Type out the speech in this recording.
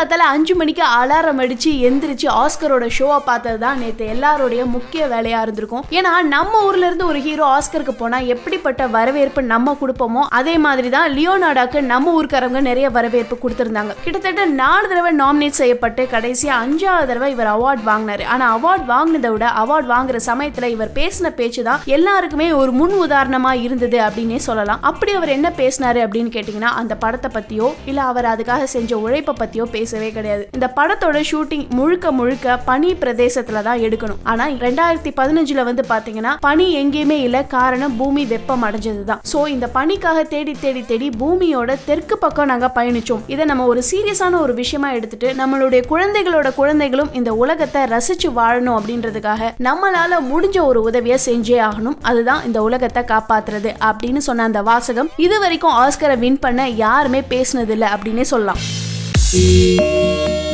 காலங்காத்தால அஞ்சு மணிக்கு அலாரம் அடிச்சு எந்திரிச்சு ஆஸ்கரோட ஷோவை பார்த்தது தான் நேற்று எல்லாருடைய முக்கிய வேலையா இருந்திருக்கும் ஏன்னா நம்ம ஊர்ல இருந்து ஒரு ஹீரோ ஆஸ்கருக்கு போனா எப்படிப்பட்ட வரவேற்பு நம்ம கொடுப்போமோ அதே மாதிரி தான் லியோனாடாக்கு நம்ம ஊர்க்காரங்க நிறைய வரவேற்பு கொடுத்திருந்தாங்க கிட்டத்தட்ட நாலு தடவை நாமினேட் செய்யப்பட்டு கடைசியா அஞ்சாவது தடவை இவர் அவார்ட் வாங்கினாரு ஆனா அவார்ட் வாங்கினதை விட அவார்ட் வாங்குற சமயத்துல இவர் பேசின பேச்சு தான் எல்லாருக்குமே ஒரு முன் உதாரணமா இருந்தது அப்படின்னே சொல்லலாம் அப்படி அவர் என்ன பேசினாரு அப்படின்னு கேட்டீங்கன்னா அந்த படத்தை பத்தியோ இல்ல அவர் அதுக்காக செஞ்ச உழைப்பை பத்தியோ பேசவே கிடையாது இந்த படத்தோட ஷூட்டிங் முழுக்க முழுக்க பனி பிரதேசத்துல தான் எடுக்கணும் ஆனா ரெண்டாயிரத்தி பதினஞ்சுல வந்து பாத்தீங்கன்னா பனி எங்கேயுமே இல்ல காரணம் பூமி வெப்பம் அடைஞ்சதுதான் சோ இந்த பனிக்காக தேடி தேடி தேடி பூமியோட தெற்கு பக்கம் நாங்க பயணிச்சோம் இதை நம்ம ஒரு சீரியஸான ஒரு விஷயமா எடுத்துட்டு நம்மளுடைய குழந்தைகளோட குழந்தைகளும் இந்த உலகத்தை ரசிச்சு வாழணும் அப்படின்றதுக்காக நம்மளால முடிஞ்ச ஒரு உதவியை செஞ்சே ஆகணும் அதுதான் இந்த உலகத்தை காப்பாத்துறது அப்படின்னு சொன்ன அந்த வாசகம் இது வரைக்கும் ஆஸ்கரை வின் பண்ண யாருமே பேசினதில்லை அப்படின்னே சொல்லலாம்